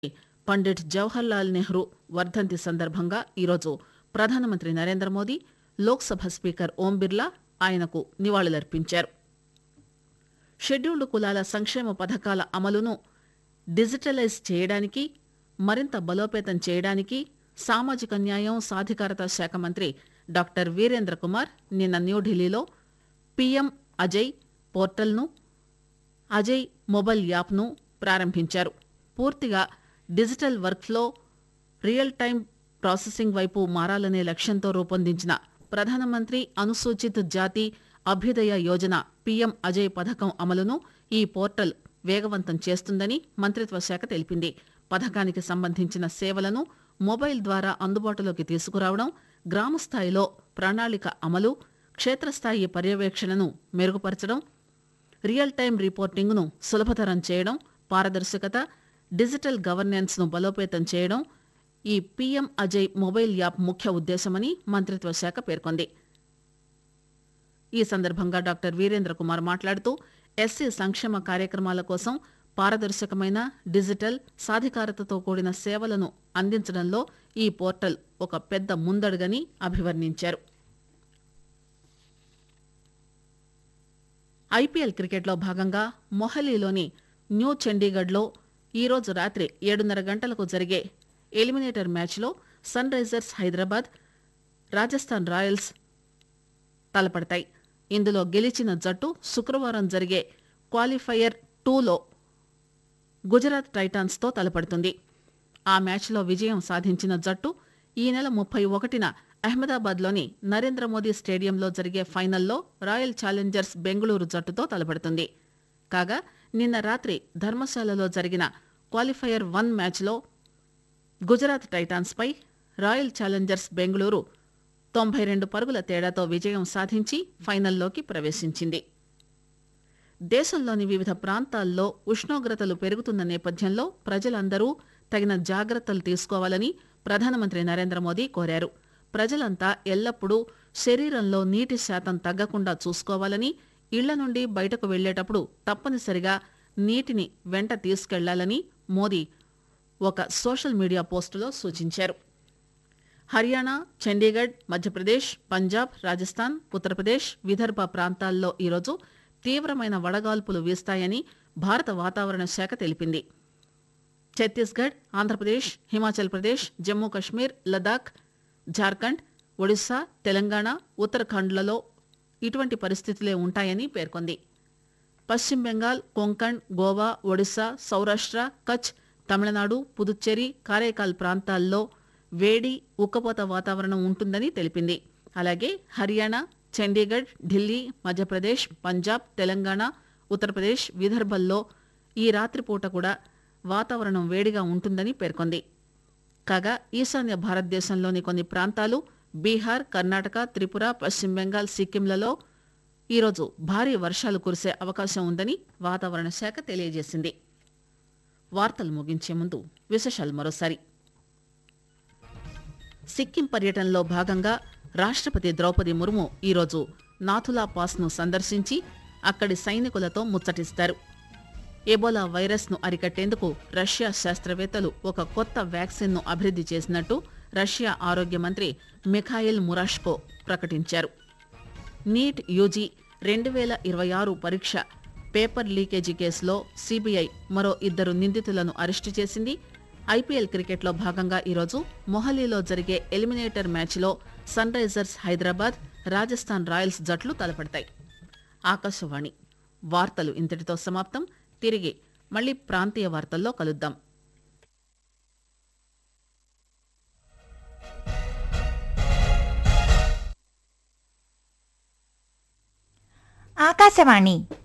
పండిట్ జవహర్లాల్ నెహ్రూ వర్ధంతి సందర్భంగా ఈరోజు ప్రధానమంత్రి నరేంద్ర మోదీ లోక్సభ స్పీకర్ ఓం బిర్లా ఆయనకు నివాళులర్పించారు షెడ్యూల్డ్ కులాల సంక్షేమ పథకాల అమలును డిజిటలైజ్ చేయడానికి మరింత బలోపేతం చేయడానికి సామాజిక న్యాయం సాధికారత శాఖ మంత్రి డాక్టర్ వీరేంద్ర కుమార్ నిన్న న్యూఢిల్లీలో పీఎం అజయ్ పోర్టల్ను అజయ్ మొబైల్ యాప్ను ప్రారంభించారు పూర్తిగా digital workflow real time processing వైపు మారాలనే లక్ష్యంతో రూపొందించిన ప్రధానమంత్రి అనుసూచిత్ జాతి అభ్యుదయ యోజన పీఎం అజయ్ పథకం అమలును ఈ పోర్టల్ వేగవంతం చేస్తుందని మంత్రిత్వ శాఖ తెలిపింది పథకానికి సంబంధించిన సేవలను మొబైల్ ద్వారా అందుబాటులోకి తీసుకురావడం గ్రామ స్థాయిలో ప్రణాళిక అమలు క్షేత్రస్థాయి పర్యవేక్షణను మెరుగుపరచడం రియల్ టైం రిపోర్టింగ్ను సులభతరం చేయడం పారదర్శకత డిజిటల్ గవర్నెన్స్ ను బలోపేతం చేయడం ఈ పీఎం అజయ్ మొబైల్ యాప్ ముఖ్య ఉద్దేశమని మంత్రిత్వ శాఖ పేర్కొంది ఈ సందర్భంగా డాక్టర్ వీరేంద్ర కుమార్ మాట్లాడుతూ ఎస్సీ సంక్షేమ కార్యక్రమాల కోసం పారదర్శకమైన డిజిటల్ సాధికారతతో కూడిన సేవలను అందించడంలో ఈ పోర్టల్ ఒక పెద్ద ముందడుగని అభివర్ణించారు ఐపీఎల్ క్రికెట్లో భాగంగా మొహాలీలోని న్యూ చండీగఢ్లో ఈరోజు రాత్రి ఏడున్నర గంటలకు జరిగే ఎలిమినేటర్ మ్యాచ్లో Sunrisers Hyderabad Rajasthan Royals తలపడతాయి ఇందులో గెలిచిన జట్టు శుక్రవారం జరిగే క్వాలిఫైయర్ టూలో గుజరాత్ టైటాన్స్తో తలపడుతుంది ఆ మ్యాచ్లో విజయం సాధించిన జట్టు ఈ నెల ముప్పై ఒకటిన అహ్మదాబాద్లోని నరేంద్ర మోదీ స్టేడియంలో జరిగే ఫైనల్లో రాయల్ ఛాలెంజర్స్ బెంగళూరు జట్టుతో తలపడుతుంది కాగా నిన్న రాత్రి ధర్మశాలలో జరిగిన క్వాలిఫైయర్ వన్ మ్యాచ్లో గుజరాత్ టైటాన్స్పై రాయల్ ఛాలెంజర్స్ బెంగళూరు తొంభై రెండు పరుగుల తేడాతో విజయం సాధించి ఫైనల్లోకి ప్రవేశించింది దేశంలోని వివిధ ప్రాంతాల్లో ఉష్ణోగ్రతలు పెరుగుతున్న నేపథ్యంలో ప్రజలందరూ తగిన జాగ్రత్తలు తీసుకోవాలని ప్రధానమంత్రి నరేంద్ర మోదీ కోరారు ప్రజలంతా ఎల్లప్పుడూ శరీరంలో నీటి శాతం తగ్గకుండా చూసుకోవాలని ఇళ్ల నుండి బయటకు వెళ్లేటప్పుడు తప్పనిసరిగా నీటిని వెంట తీసుకెళ్లాలని మోదీ ఒక సోషల్ మీడియా పోస్టులో సూచించారు హర్యానా చండీగఢ్ మధ్యప్రదేశ్ పంజాబ్ రాజస్థాన్ ఉత్తరప్రదేశ్ విదర్భ ప్రాంతాల్లో ఈరోజు తీవ్రమైన వడగాల్పులు వీస్తాయని భారత వాతావరణ శాఖ తెలిపింది ఛత్తీస్గఢ్ ఆంధ్రప్రదేశ్ హిమాచల్ ప్రదేశ్ జమ్మూ కశ్మీర్ లదాఖ్ జార్ఖండ్ ఒడిశా తెలంగాణ ఉత్తరాఖండ్లలో ఇటువంటి పరిస్థితులే ఉంటాయని పేర్కొంది పశ్చిమ బెంగాల్ కొంకణ్ గోవా ఒడిశా సౌరాష్ట్ర కచ్ తమిళనాడు పుదుచ్చేరి కారైకాల్ ప్రాంతాల్లో వేడి ఉక్కపోత వాతావరణం ఉంటుందని తెలిపింది అలాగే హర్యానా చండీగఢ్ ఢిల్లీ మధ్యప్రదేశ్ పంజాబ్ తెలంగాణ ఉత్తరప్రదేశ్ విదర్భల్లో ఈ రాత్రిపూట కూడా వాతావరణం వేడిగా ఉంటుందని పేర్కొంది కాగా ఈశాన్య భారతదేశంలోని కొన్ని ప్రాంతాలు బీహార్ కర్ణాటక త్రిపుర పశ్చిమ బెంగాల్ సిక్కింలలో ఈరోజు భారీ వర్షాలు కురిసే అవకాశం ఉందని వాతావరణ శాఖ తెలియజేసింది వార్తలు ముగించే ముందు విశేషాలు మరోసారి సిక్కిం పర్యటనలో భాగంగా రాష్ట్రపతి ద్రౌపది ముర్ము ఈరోజు నాథులా పాస్ను సందర్శించి అక్కడి సైనికులతో ముచ్చటిస్తారు ఎబోలా వైరస్ ను అరికట్టేందుకు రష్యా శాస్త్రవేత్తలు ఒక కొత్త వ్యాక్సిన్ ను అభివృద్ది చేసినట్టు రష్యా ఆరోగ్య మంత్రి మిఖాయిల్ మురాష్కో ప్రకటించారు నీట్ యూజీ రెండు వేల ఇరవై ఆరు పరీక్ష పేపర్ లీకేజీ కేసులో సీబీఐ మరో ఇద్దరు నిందితులను అరెస్టు చేసింది ఐపీఎల్ క్రికెట్లో భాగంగా ఈరోజు మొహాలీలో జరిగే ఎలిమినేటర్ మ్యాచ్లో Sunrisers Hyderabad Rajasthan Royals జట్లు తలపడతాయి ఆకాశవాణి వార్తలు ఇంతటితో సమాప్తం తిరిగి మళ్ళీ ప్రాంతీయ వార్తల్లో కలుద్దాం ఆకాశవాణి